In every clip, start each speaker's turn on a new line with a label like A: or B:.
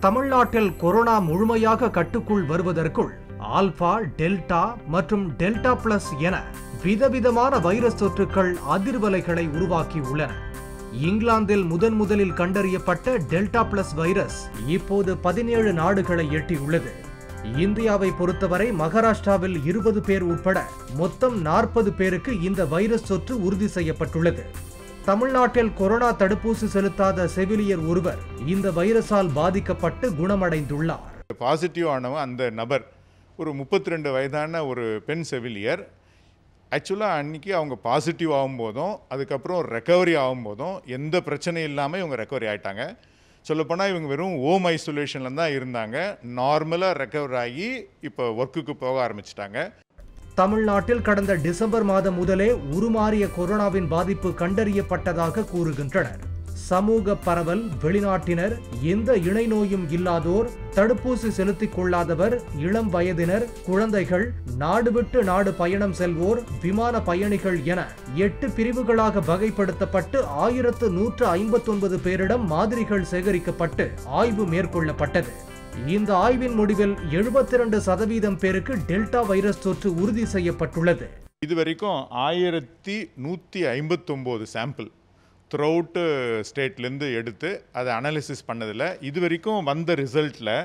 A: தமிழ்நாட்டில் கொரோனா முழுமையாக கட்டுக்குள் வருவதற்குள் ஆல்பா டெல்டா மற்றும் டெல்டா பிளஸ் என விதவிதமான வைரஸ் தொற்றுக்கள் அதிர்வலைகளை உருவாக்கியுள்ளன இங்கிலாந்தில் முதன் முதலில் கண்டறியப்பட்ட டெல்டா பிளஸ் வைரஸ் இப்போது பதினேழு நாடுகளை எட்டியுள்ளது இந்தியாவை பொறுத்தவரை மகாராஷ்டிராவில் இருபது பேர் உட்பட மொத்தம் நாற்பது பேருக்கு இந்த வைரஸ் தொற்று உறுதி செய்யப்பட்டுள்ளது தமிழ்நாட்டில் கொரோனா தடுப்பூசி செலுத்தாத செவிலியர் ஒருவர் இந்த வைரஸால் பாதிக்கப்பட்டு குணமடைந்துள்ளார்
B: பாசிட்டிவ் ஆனவன் அந்த நபர் ஒரு முப்பத்தி ரெண்டு வயதான ஒரு பெண் செவிலியர் ஆக்சுவலாக அன்னைக்கு அவங்க பாசிட்டிவ் ஆகும்போதும் அதுக்கப்புறம் ரெக்கவரி ஆகும்போதும் எந்த பிரச்சனையும் இல்லாமல் இவங்க ரெக்கவரி ஆயிட்டாங்க சொல்லப்போனால் இவங்க வெறும் ஹோம் ஐசோலேஷனில் தான் இருந்தாங்க நார்மலாக ரெக்கவர் ஆகி இப்போ ஒர்க்குக்கு போக ஆரம்பிச்சிட்டாங்க
A: தமிழ்நாட்டில் கடந்த டிசம்பர் மாதம் முதலே உருமாறிய கொரோனாவின் பாதிப்பு கண்டறியப்பட்டதாக கூறுகின்றனர் சமூக பரவல் வெளிநாட்டினர் எந்த இணை நோயும் இல்லாதோர் தடுப்பூசி செலுத்திக் கொள்ளாதவர் இளம் வயதினர் குழந்தைகள் நாடு விட்டு நாடு பயணம் செல்வோர் விமான பயணிகள் என எட்டு பிரிவுகளாக வகைப்படுத்தப்பட்டு ஆயிரத்து நூற்று ஐம்பத்தொன்பது பேரிடம் மாதிரிகள் சேகரிக்கப்பட்டு ஆய்வு மேற்கொள்ளப்பட்டது இந்த ஆய்வின் முடிவில் 72% சதவீதம் பேருக்கு டெல்டா வைரஸ் தொற்று உறுதி செய்யப்பட்டுள்ளது
B: இது வரைக்கும் ஆயிரத்தி நூற்றி ஐம்பத்தொம்போது சாம்பிள் த்ரூஅவுட்டு ஸ்டேட்லேருந்து எடுத்து அதை அனாலிசிஸ் பண்ணதில் இது வரைக்கும் வந்த ரிசல்ட்டில்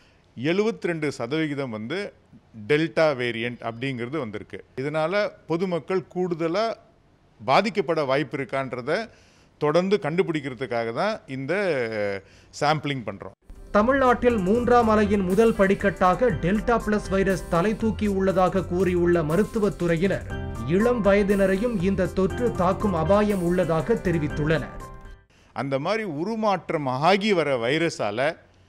B: 72% ரெண்டு சதவிகிதம் வந்து டெல்டா வேரியண்ட் அப்படிங்கிறது வந்திருக்கு இதனால் பொதுமக்கள் கூடுதலாக பாதிக்கப்பட வாய்ப்பு இருக்கான்றதை தொடர்ந்து கண்டுபிடிக்கிறதுக்காக தான் இந்த சாம்பிளிங் பண்ணுறோம்
A: தமிழ்நாட்டில் மூன்றாம் அலையின் முதல் படிக்கட்டாக டெல்டா பிளஸ் வைரஸ் தலை தூக்கி உள்ளதாக கூறியுள்ள மருத்துவத்துறையினர் இளம் வயதினரையும் இந்த தொற்று தாக்கும் அபாயம் உள்ளதாக தெரிவித்துள்ளனர்
B: அந்த மாதிரி உருமாற்றம் ஆகி வர வைரஸால்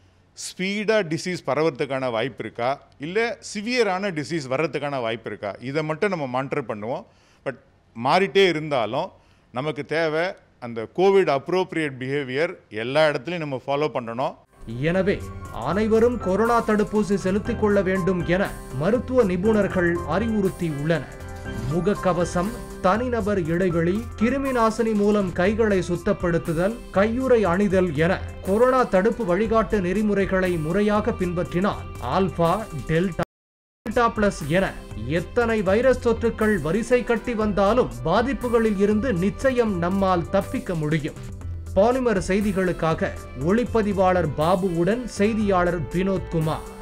B: ஸ்பீடாக டிசீஸ் பரவறதுக்கான வாய்ப்பு இருக்கா இல்லை சிவியரான டிசீஸ் வர்றதுக்கான வாய்ப்பு இருக்கா இதை மட்டும் நம்ம மானிட்டர் பண்ணுவோம் பட் மாறிட்டே இருந்தாலும் நமக்கு தேவை அந்த கோவிட் அப்ரோப்ரியேட் பிஹேவியர் எல்லா இடத்துலையும் நம்ம ஃபாலோ பண்ணணும்
A: எனவே அனைவரும் கொரோனா தடுப்பூசி செலுத்திக் கொள்ள வேண்டும் என மருத்துவ நிபுணர்கள் அறிவுறுத்தியுள்ளனர் முகக்கவசம் தனிநபர் இடைவெளி கிருமி நாசினி மூலம் கைகளை சுத்தப்படுத்துதல் கையுறை அணிதல் என கொரோனா தடுப்பு வழிகாட்டு நெறிமுறைகளை முறையாக பின்பற்றினால் ஆல்பா டெல்டா டெல்டா பிளஸ் என எத்தனை வைரஸ் தொற்றுக்கள் வரிசை கட்டி வந்தாலும் பாதிப்புகளில் இருந்து நிச்சயம் நம்மால் தப்பிக்க முடியும் பாலிமர் செய்திகளுக்காக ஒளிப்பதிவாளர் பாபுவுடன் செய்தியாளர் வினோத்குமார்